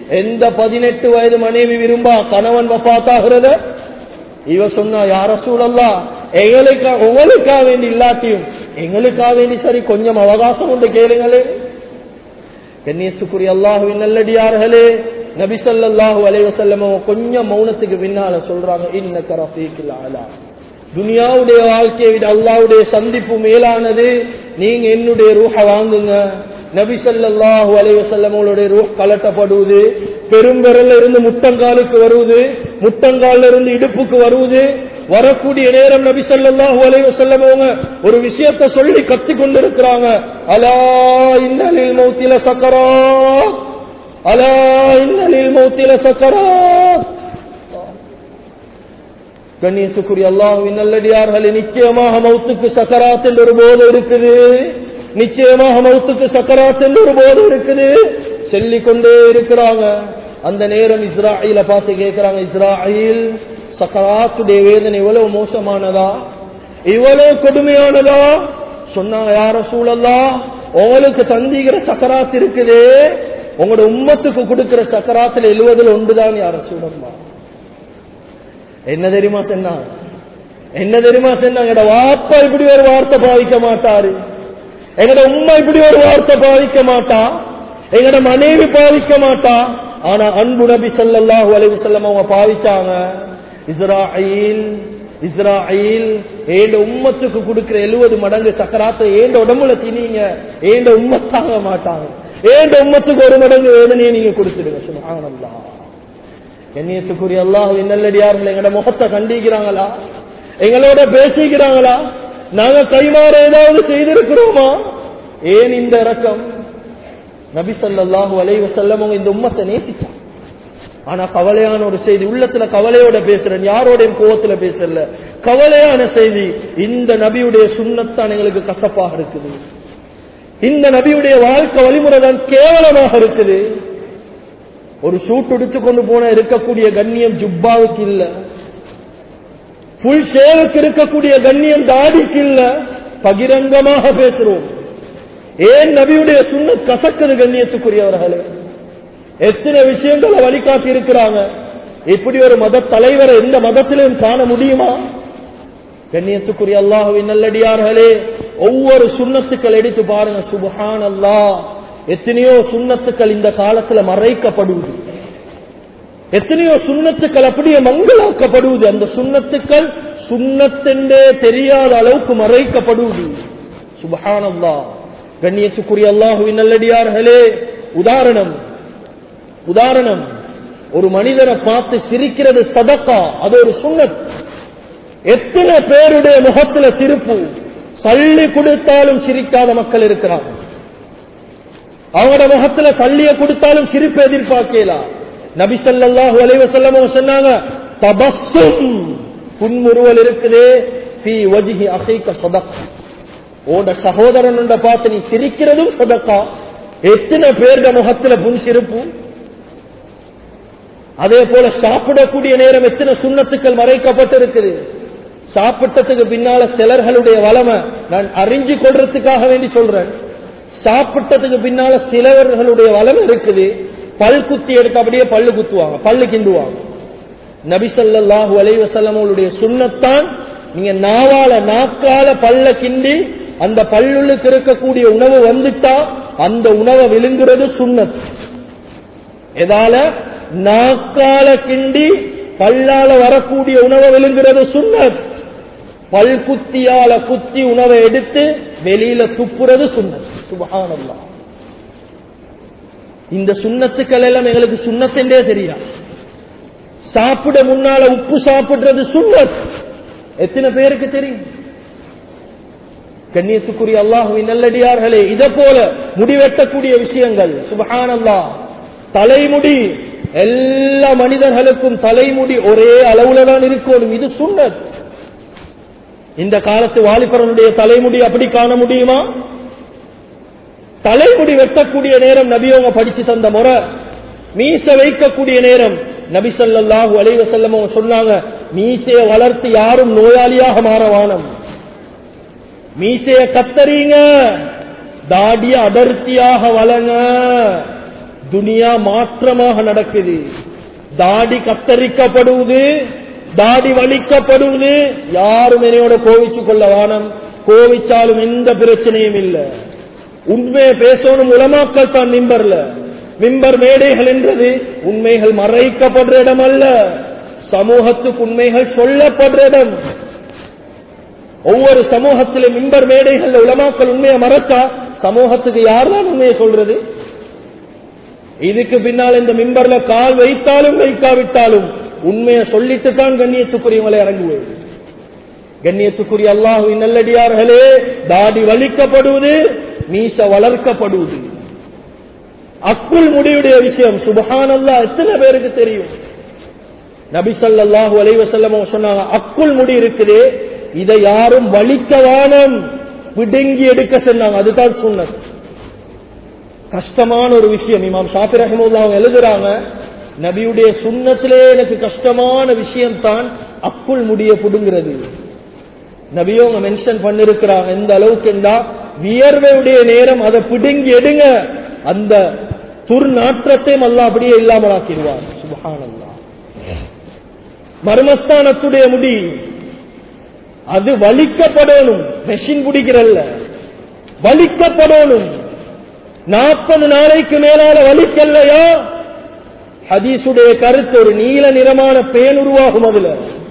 எந்த பதினெட்டு வயது மனைவி விரும்பா கணவன் வப்பாத்தாகிறத இவ சொன்னா யார சூழல்லா எங்களுக்கா உங்களுக்கா வேண்டி இல்லாட்டியும் எங்களுக்கா வேண்டி சரி கொஞ்சம் அவகாசம் உண்டு கேளுங்களே கண்ணியத்துக்குரிய அல்லாஹுவின் நல்லடியார்களே நபி ஸல்லல்லாஹு அலைஹி வஸல்லம் கொஞ்சம் மௌனத்துக்கு பின்னால சொல்றாங்க இன்னக ரஃபீக்குல் ஆலா துனியாவுடைய வாழ்க்கையை விட அல்லாஹ்வுடைய சந்திப்பு மேலானது நீங்க என்னுடைய ரூஹ வாங்குங்க நபி ஸல்லல்லாஹு அலைஹி வஸல்லமோட ரூஹ் கலட்டப்படுவது பெரும்பெரல்ல இருந்து முட்டங்காலுக்கு வருவது முட்டங்கால்ல இருந்து இடுப்புக்கு வருவது வரக்கூடிய நேரம் நபி ஸல்லல்லாஹு அலைஹி வஸல்லம் அவங்க ஒரு விஷயத்தை சொல்லி கத்தி கொண்டிருக்கிறாங்க அலா இன்னலில் மௌத்தில சக்கராத் அலா இன்னலில் மௌத்தில சக்கராத் கண்ணியத்துக்குரிய அல்லாஹுவின் நல்லடியார்களே நிச்சயமாக மௌத்துக்கு சக்கராத் என்று ஒரு போது இருக்குது நிச்சயமாக மௌத்துக்கு சக்கராத் என்று ஒரு போது இருக்குது சொல்லிக் கொண்டே இருக்கிறாங்க அந்த நேரம் இஸ்ராயில பார்த்து கேட்கிறாங்க இஸ்ராயில் சக்கராத்துடைய வேதனை இவ்வளவு மோசமானதா இவ்வளவு கொடுமையானதா சொன்னாங்க யார சூழல்லா உங்களுக்கு தந்திக்கிற சக்கராத் இருக்குது உங்களோட உம்மத்துக்கு கொடுக்கிற சக்கராத்துல எழுவதில் ஒன்றுதான் யார சூழல்லா என்ன தெரியுமா சொன்னா என்ன தெரியுமா சொன்னா எங்கட வாப்பா இப்படி ஒரு வார்த்தை பாவிக்க மாட்டாரு எங்கட உம்மா இப்படி ஒரு வார்த்தை பாவிக்க மாட்டா எங்கட மனைவி பாவிக்க மாட்டா ஆனா அன்பு நபி ஸல்லல்லாஹு அலைஹி வஸல்லம் அவங்க பாவிச்சாங்க இஸ்ராயில் இஸ்ராயில் ஏண்ட உம்மத்துக்கு கொடுக்கிற எழுபது மடங்கு சக்கராத்தை ஏண்ட உடம்புல திணிங்க ஏண்ட உம்மத்தாங்க மாட்டாங்க ஏண்ட உம்மத்துக்கு ஒரு மடங்கு வேதனையை நீங்க கொடுத்துடுங்க சுபஹானல்லாஹ் கண்ணியத்துக்குரிய அல்லாஹ் நல்லடியார்கள் எங்கட முகத்தை கண்டிக்கிறாங்களா எங்களோட பேசிக்கிறாங்களா நாங்க கைமாற ஏதாவது செய்திருக்கிறோமா ஏன் இந்த இறக்கம் நபி ஸல்லல்லாஹு அலைஹி வஸல்லம் அவங்க இந்த உம்மத்தை நேசிச்சாங்க ஆனா கவலையான ஒரு செய்தி உள்ளத்துல கவலையோட பேசுறேன் யாரோடையும் கோவத்துல பேசல கவலையான செய்தி இந்த நபியுடைய சுண்ணத்தான் எங்களுக்கு கசப்பாக இருக்குது இந்த நபியுடைய வாழ்க்கை வழிமுறை தான் கேவலமாக இருக்குது ஒரு சூட் எடுத்து கொண்டு போன இருக்கக்கூடிய கண்ணியம் ஜுப்பாவுக்கு இல்ல புல் சேவுக்கு இருக்கக்கூடிய கண்ணியம் தாடிக்கு இல்ல பகிரங்கமாக பேசுறோம் ஏன் நபியுடைய சுண்ண கசக்குது கண்ணியத்துக்குரியவர்களே எத்தனை விஷயங்களை வழிகாட்டி இருக்கிறாங்க இப்படி ஒரு மத தலைவரை எந்த மதத்திலும் காண முடியுமா கண்ணியத்துக்குரிய அல்லாஹுவின் நல்லடியார்களே ஒவ்வொரு சுண்ணத்துக்கள் எடுத்து பாருங்க சுபஹான் அல்லாஹ் எத்தனையோ சுண்ணத்துக்கள் இந்த காலத்துல மறைக்கப்படுவது எத்தனையோ சுண்ணத்துக்கள் அப்படியே மங்களாக்கப்படுவது அந்த சுண்ணத்துக்கள் சுண்ணத்தென்றே தெரியாத அளவுக்கு மறைக்கப்படுவது சுபஹானல்லா கண்ணியத்துக்குரிய அல்லாஹுவின் நல்லடியார்களே உதாரணம் உதாரணம் ஒரு மனிதரை பார்த்து சிரிக்கிறது சதக்கா அது ஒரு சுண்ணத் எத்தனை பேருடைய முகத்துல சிரிப்பு சல்லி கொடுத்தாலும் சிரிக்காத மக்கள் இருக்கிறாங்க அவங்களோட முகத்துல சல்லிய கொடுத்தாலும் சிரிப்பு எதிர்பார்க்கலாம் நபி ஸல்லல்லாஹு அலைஹி வஸல்லம் சொன்னாங்க தபஸ்ஸும் புன்முறுவல் இருக்குது ஃபீ வஜ்ஹி அഖീക சதக் ஓட சகோதரன் பார்த்து நீ சிரிக்கிறதும் சதக்கா எத்தனை பேருடைய முகத்துல புன் சிரிப்பு அதே போல சாப்பிடக்கூடிய நேரம் எத்தனை சுண்ணத்துக்கள் மறைக்கப்பட்டிருக்குது சாப்பிட்டதுக்கு பின்னால சிலர்களுடைய வளமை நான் அறிஞ்சு கொள்றதுக்காக வேண்டி சொல்றேன் சாப்பிட்டதுக்கு பின்னால சிலவர்களுடைய வளம் இருக்குது பல் குத்தி எடுத்து அப்படியே பல்லு குத்துவாங்க பல்லு கிண்டுவாங்க நபிசல்லாஹு அலைவசல்லமுடைய சுண்ணத்தான் நீங்க நாவால நாக்கால பல்ல கிண்டி அந்த பல்லுள்ளுக்கு இருக்கக்கூடிய உணவு வந்துட்டா அந்த உணவை விழுங்குறது சுண்ணத் எதால நாக்கால கிண்டி பல்லால வரக்கூடிய உணவை விழுங்குறது சுண்ணத் பல் குத்தியால குத்தி உணவை எடுத்து வெளியில துப்புறது சுண்ணத் சுபஹானல்லா இந்த சுண்ணத்துக்கள் எல்லாம் எங்களுக்கு சுண்ணத்தென்றே தெரியா சாப்பிட முன்னால உப்பு சாப்பிடுறது சுண்ணத் எத்தனை பேருக்கு தெரியும் கண்ணியத்துக்குரிய அல்லாஹுவின் நல்லடியார்களே இத போல முடிவெட்டக்கூடிய விஷயங்கள் சுபஹானல்லா தலைமுடி எல்லா மனிதர்களுக்கும் தலைமுடி ஒரே அளவுல தான் இருக்கணும் இது சுண்ணத் இந்த காலத்து வாலிபரனுடைய தலைமுடி அப்படி காண முடியுமா தலைமுடி வெட்டக்கூடிய நேரம் நபியவங்க படிச்சு தந்த முறை மீச வைக்கக்கூடிய நேரம் நபி ஸல்லல்லாஹு அலைஹி வஸல்லம் அவங்க சொன்னாங்க மீசைய வளர்த்து யாரும் நோயாளியாக மாறவானம் மீசைய கத்தறீங்க தாடிய அடர்த்தியாக வளங்க துனியா மாற்றமாக நடக்குது தாடி கத்தரிக்கப்படுவது தாடி வலிக்கப்படுவது யாரும் என்னையோட கோவிச்சு கொள்ள வானம் கோவிச்சாலும் எந்த பிரச்சனையும் இல்லை உண்மையை பேசணும் உலமாக்கள் தான் மிம்பர்ல மிம்பர் மேடைகள் என்றது உண்மைகள் மறைக்கப்படுற இடம் அல்ல சமூகத்துக்கு உண்மைகள் சொல்லப்படுற இடம் ஒவ்வொரு சமூகத்திலும் மிம்பர் மேடைகள்ல உலமாக்கள் உண்மையை மறைச்சா சமூகத்துக்கு யார் தான் உண்மையை சொல்றது இதுக்கு பின்னால் இந்த மிம்பர்ல கால் வைத்தாலும் வைக்காவிட்டாலும் உண்மையை சொல்லிட்டு தான் கண்ணியத்துக்குரியவங்களை இறங்குவது கண்ணியத்துக்குரிய அல்லாஹுவின் நல்லடியார்களே தாடி வலிக்கப்படுவது மீச வளர்க்கப்படுவது அக்குள் முடிவுடைய விஷயம் சுபஹானல்லா எத்தனை பேருக்கு தெரியும் நபி ஸல்லல்லாஹு அலைஹி வஸல்லம் சொன்னாங்க அக்குள் முடி இருக்குது இதை யாரும் வலிக்க வானம் பிடுங்கி எடுக்க சொன்னாங்க அதுதான் சுன்னத் கஷ்டமான ஒரு விஷயம் இமாம் ஷாஃபி ரஹிமுல்லா அவங்க எழுதுறாங்க நபியுடைய சுண்ணத்திலே எனக்கு கஷ்டமான விஷயம் தான் அக்குள் முடிய புடுங்கிறது நபியவங்க மென்ஷன் பண்ணிருக்கிறாங்க எந்த அளவுக்கு என்றா வியர்வையுடைய நேரம் அதை பிடுங்கி எடுங்க அந்த துர்நாற்றத்தையும் அல்லா அப்படியே இல்லாமலாக்கிடுவார் சுபஹானல்லா மர்மஸ்தானத்துடைய முடி அது வலிக்கப்படணும் மெஷின் பிடிக்கிறல்ல வலிக்கப்படணும் நாற்பது நாளைக்கு மேலால வலிக்கல்லையா ஹதீசுடைய கருத்து ஒரு நீல நிறமான பேன் உருவாகும் அதுல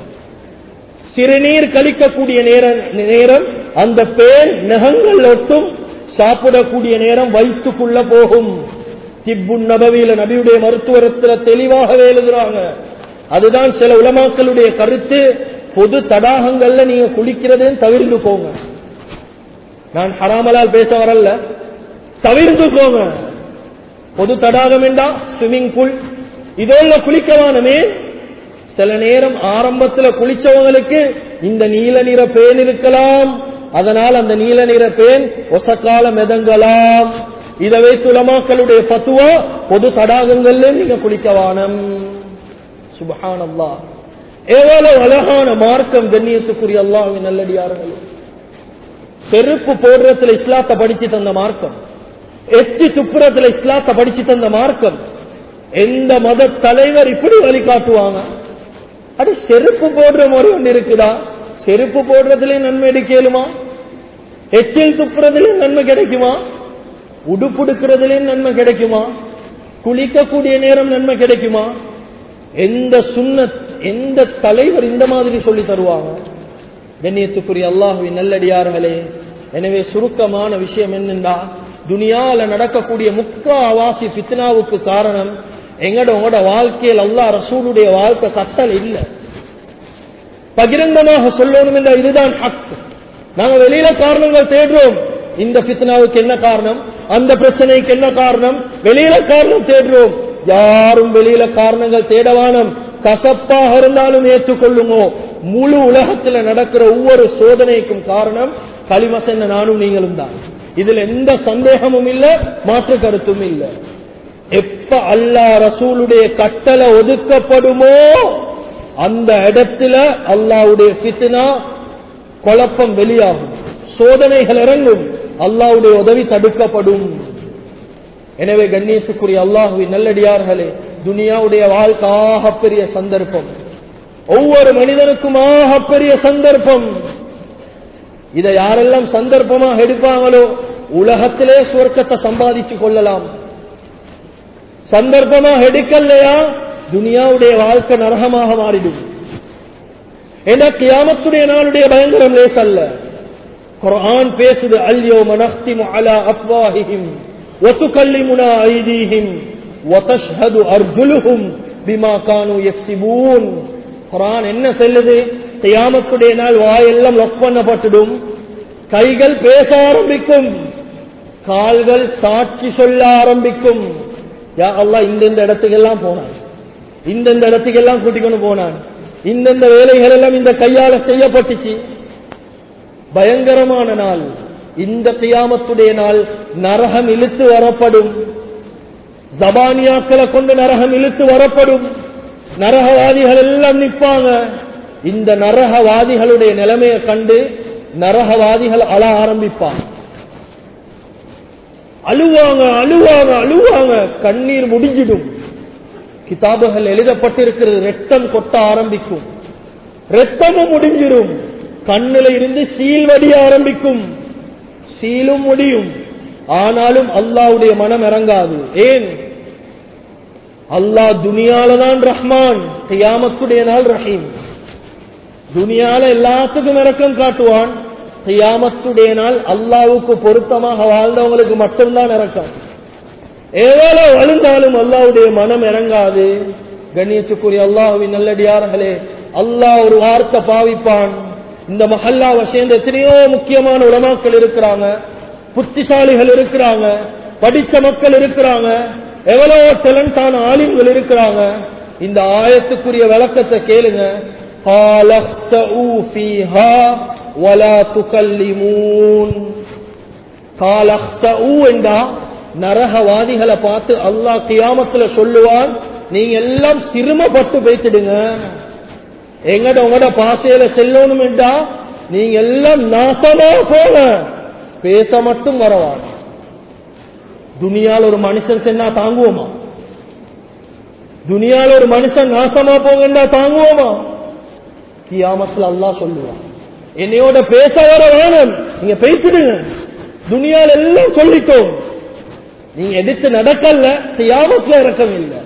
சிறுநீர் கழிக்கக்கூடிய நேரம் நேரம் அந்த பேன் நகங்கள் ஒட்டும் சாப்பிடக்கூடிய நேரம் வயிற்றுக்குள்ள போகும் திப்பு நபவியில நபியுடைய மருத்துவரத்துல தெளிவாகவே எழுதுறாங்க அதுதான் சில உலமாக்களுடைய கருத்து பொது தடாகங்கள்ல நீங்க குளிக்கிறதையும் தவிர்ந்து போங்க நான் ஹராமலால் பேச வரல தவிர்ந்து போங்க பொது தடாகம் என்றா ஸ்விம்மிங் பூல் இதோட குளிக்கவானமே சில நேரம் ஆரம்பத்துல குளிச்சவங்களுக்கு இந்த நீல நிற பேன் இருக்கலாம் அதனால் அந்த நீல நிற பேன் ஒசக்கால மிதங்கலாம் இதை வைத்து உலமாக்களுடைய பத்துவா பொது தடாகங்கள்ல நீங்க குளிக்கவானம் சுபஹானல்லா எவ்வளவு அழகான மார்க்கம் கண்ணியத்துக்குரிய அல்லாஹ்வின் நல்லடியார்களே செருப்பு போடுறதுல இஸ்லாத்தை படிச்சு தந்த மார்க்கம் எச்சி துப்புறத்துல இஸ்லாத்தை படிச்சு தந்த மார்க்கம் எந்த மத தலைவர் இப்படி வழிகாட்டுவாங்க அது செருப்பு போடுற முறை ஒன்று இருக்குதா செருப்பு போடுறதுலயும் நன்மை எடுக்கலுமா எச்சில் துப்புறதுலயும் நன்மை கிடைக்குமா உடுப்புடுக்கிறதுலயும் நன்மை கிடைக்குமா குளிக்கக்கூடிய நேரம் நன்மை கிடைக்குமா எந்த சுண்ண எந்த தலைவர் இந்த மாதிரி சொல்லி தருவாங்க கண்ணியத்துக்குரிய அல்லாஹுவின் நல்லடியார்களே எனவே சுருக்கமான விஷயம் என்னென்றா துனியால நடக்கக்கூடிய முக்காவாசி பித்னாவுக்கு காரணம் எங்கட உங்களோட வாழ்க்கையில் அல்லாஹ் ரசூலுடைய வாழ்க்கை கட்டல் இல்லை பகிரங்கமாக சொல்லணும் என்ற இதுதான் ஹக் நாங்க வெளியில காரணங்கள் தேடுறோம் இந்த பித்னாவுக்கு என்ன காரணம் அந்த பிரச்சனைக்கு என்ன காரணம் வெளியில காரணம் தேடுறோம் யாரும் வெளியில காரணங்கள் தேடவானம் கசப்பாக இருந்தாலும் ஏற்றுக்கொள்ளுமோ முழு உலகத்துல நடக்கிற ஒவ்வொரு சோதனைக்கும் காரணம் களிமசன்ன நானும் நீங்களும் தான் இதுல எந்த சந்தேகமும் இல்ல மாற்று கருத்தும் இல்ல எப்ப அல்லா ரசூலுடைய கட்டளை ஒதுக்கப்படுமோ அந்த இடத்துல அல்லாவுடைய பித்னா குழப்பம் வெளியாகும் சோதனைகள் இறங்கும் அல்லாவுடைய உதவி தடுக்கப்படும் எனவே கண்ணியத்துக்குரிய அல்லாஹுவின் நல்லடியார்களே துனியாவுடைய வாழ்க்கை ஆகப்பெரிய சந்தர்ப்பம் ஒவ்வொரு மனிதனுக்கும் ஆகப்பெரிய சந்தர்ப்பம் இதை யாரெல்லாம் சந்தர்ப்பமாக எடுப்பாங்களோ உலகத்திலே சுவர்க்கத்தை சம்பாதிச்சு கொள்ளலாம் சந்தர்ப்பமாக எடுக்கலையா துனியாவுடைய வாழ்க்கை நரகமாக மாறிடும் ஏன்னா கியாமத்துடைய நாளுடைய பயங்கரம் லேசல்ல குர்ஆன் பேசுது அல்யோ மனஹ்திமு அலா அஃப்வாஹிஹிம் وتكلمنا أيديهم وتشهد أرجلهم بما كانوا يكسبون குரான் என்ன சொல்லுது கியாமத்துடைய நாள் வாயெல்லாம் லொக் பண்ணப்பட்டுடும் கைகள் பேச ஆரம்பிக்கும் கால்கள் சாட்சி சொல்ல ஆரம்பிக்கும் யா அல்லாஹ் இந்தந்த இடத்துக்கெல்லாம் போனான் இந்தந்த இடத்துக்கெல்லாம் கூட்டிக் கொண்டு போனான் இந்தந்த வேலைகள் எல்லாம் இந்த கையால செய்யப்பட்டுச்சு பயங்கரமான நாள் இந்த கியாமத்துடைய நாள் நரகம் இழுத்து வரப்படும் ஜபானியாக்களை கொண்டு நரகம் இழுத்து வரப்படும் நரகவாதிகள் எல்லாம் நிற்பாங்க இந்த நரகவாதிகளுடைய நிலைமையை கண்டு நரகவாதிகள் அழ ஆரம்பிப்பாங்க அழுவாங்க அழுவாங்க அழுவாங்க கண்ணீர் முடிஞ்சிடும் கிதாபுகள் எழுதப்பட்டிருக்கிறது ரத்தம் கொட்ட ஆரம்பிக்கும் ரத்தமும் முடிஞ்சிடும் கண்ணுல இருந்து சீல் வடிய ஆரம்பிக்கும் சீலும் முடியும் ஆனாலும் அல்லாவுடைய மனம் இறங்காது ஏன் அல்லாஹ் துனியால தான் ரஹ்மான் கியாமத்துடைய நாள் ரஹீம் துனியால எல்லாத்துக்கும் இறக்கம் காட்டுவான் கியாமத்துடைய நாள் அல்லாவுக்கு பொருத்தமாக வாழ்ந்தவங்களுக்கு மட்டும்தான் இறக்கம் எவ்வளவு வழுந்தாலும் அல்லாவுடைய மனம் இறங்காது கண்ணியத்துக்குரிய அல்லாஹுவின் நல்லடியார்களே அல்லாஹ் ஒரு வார்த்தை பாவிப்பான் இந்த மஹல்லாவை சேர்ந்த எத்தனையோ முக்கியமான உலமாக்கள் இருக்கிறாங்க புத்திசாலிகள் இருக்கிறாங்க படித்த மக்கள் இருக்கிறாங்க எவ்வளவோ டேலண்டான ஆலிம்கள் இருக்கிறாங்க இந்த ஆயத்துக்குரிய விளக்கத்தை கேளுங்க قَالَخْتَئُوا فِيهَا وَلَا تُكَلِّمُونَ قَالَخْتَئُوا என்றா நரகவாதிகளை பார்த்து அல்லாஹ் கியாமத்துல சொல்லுவான் நீங்க எல்லாம் சிறுமப்பட்டு பேசிடுங்க எங்கட உங்களோட பாசையில செல்லணும் என்றா நீங்க எல்லாம் நாசமா போங்க பேச மட்டும் வரவான் துனியால ஒரு மனுஷன் சென்னா தாங்குவோமா துனியால ஒரு மனுஷன் நாசமா போங்கண்டா தாங்குவோமா கியாமத்துல அல்லாஹ் சொல்லுவான் என்னையோட பேச வர வேணும் நீங்க பேசிடுங்க துனியால எல்லாம் சொல்லிட்டோம் நீங்க எதிர்த்து நடக்கல கியாமத்துல இறக்கம் இல்லை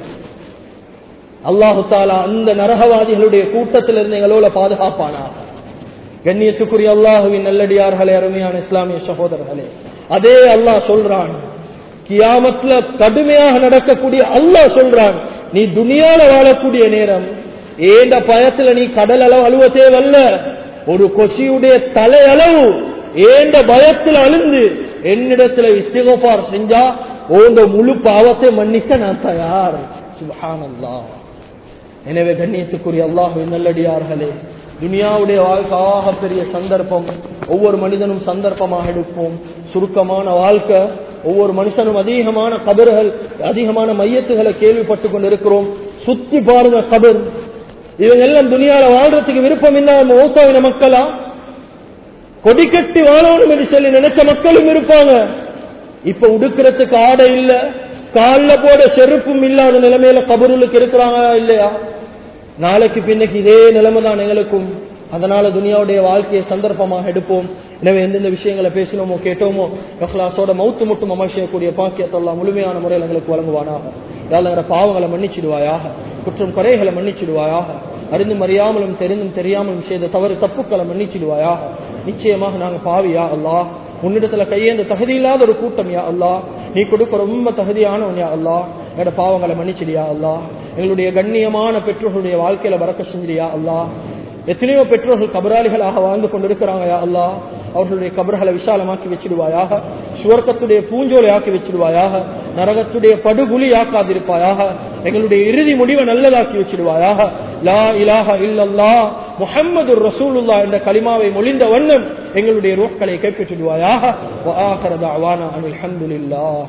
அல்லாஹு தாலா அந்த நரகவாதிகளுடைய கூட்டத்திலிருந்து எங்களோட பாதுகாப்பானா கண்ணியத்துக்குரிய அல்லாஹுவின் நல்லடியார்களே அருமையான இஸ்லாமிய சகோதரர்களே அதே அல்லாஹ் சொல்றான் கியாமத்துல கடுமையாக நடக்கக்கூடிய அல்லாஹ் சொல்றான் நீ துனியால வாழக்கூடிய நேரம் ஏண்ட பயத்துல நீ கடல் அளவு அழுவ தேவல்ல ஒரு கொசியுடைய தலை அளவு ஏண்ட பயத்துல அழுந்து என்னிடத்துல இஸ்திகபார் செஞ்சா உங்க முழு பாவத்தை மன்னிக்க நான் தயார் சுபஹானல்லாஹ் எனவே கண்ணியத்துக்குரிய அல்லாஹுவின் நல்லடியார்களே துனியாவுடைய வாழ்க்கையாக பெரிய சந்தர்ப்பம் ஒவ்வொரு மனிதனும் சந்தர்ப்பமாக எடுப்போம் சுருக்கமான வாழ்க்கை ஒவ்வொரு மனுஷனும் அதிகமான கபர்கள் அதிகமான மையத்துகளை கேள்விப்பட்டு கொண்டு இருக்கிறோம் சுத்தி பாருங்க கபர் இவங்க எல்லாம் துனியால வாழ்றதுக்கு விருப்பம் இல்லாம மௌத்தாவின மக்களா கொடி கட்டி வாழணும் என்று சொல்லி நினைச்ச மக்களும் இருப்பாங்க இப்ப உடுக்கிறதுக்கு ஆடை இல்ல கால்ல போட செருப்பும் இல்லாத நிலைமையில கபருளுக்கு இருக்கிறாங்க இல்லையா நாளைக்கு பின்னைக்கு இதே நிலைமை தான் எங்களுக்கும் அதனால துனியாவுடைய வாழ்க்கையை சந்தர்ப்பமாக எடுப்போம் எனவே எந்தெந்த விஷயங்களை பேசினோமோ கேட்டோமோ இஹ்லாஸோட மௌத்து மட்டும் அமல் செய்யக்கூடிய பாக்கியத்தெல்லாம் முழுமையான முறையில் எங்களுக்கு வழங்குவானாக யாழ்ங்கிற பாவங்களை மன்னிச்சிடுவாயாக குற்றம் குறைகளை மன்னிச்சிடுவாயாக அறிந்தும் அறியாமலும் தெரிந்தும் தெரியாமலும் செய்த தவறு தப்புக்களை மன்னிச்சிடுவாயாக நிச்சயமாக நாங்க பாவியா அல்லாஹ் உன்னிடத்துல கையேந்த தகுதி இல்லாத ஒரு கூட்டம் யா அல்லா நீ கொடுக்க ரொம்ப தகுதியானவன் யா அல்லா எங்களோட பாவங்களை மன்னிச்சிடியா அல்லா எங்களுடைய கண்ணியமான பெற்றோர்களுடைய வாழ்க்கையில வரக்க செஞ்சிடியா அல்லா எத்தனையோ பெற்றோர்கள் கபராளிகளாக வாழ்ந்து கொண்டிருக்கிறாங்க யா அல்லா அவர்களுடைய கபர்களை விசாலமாக்கி வச்சிடுவாயாக சுவர்க்கத்துடைய பூஞ்சோலை ஆக்கி வச்சிடுவாயாக நரகத்துடைய படுகுழி ஆக்காதிருப்பாயாக எங்களுடைய இறுதி முடிவை நல்லதாக்கி வச்சிடுவாயாக லா இலாஹ இல்லல்லா முஹம்மது ரசூலுல்லா என்ற கலிமாவை மொழிந்த வண்ணம் எங்களுடைய ரோக்களை கைப்பற்றிடுவாயாக அனில்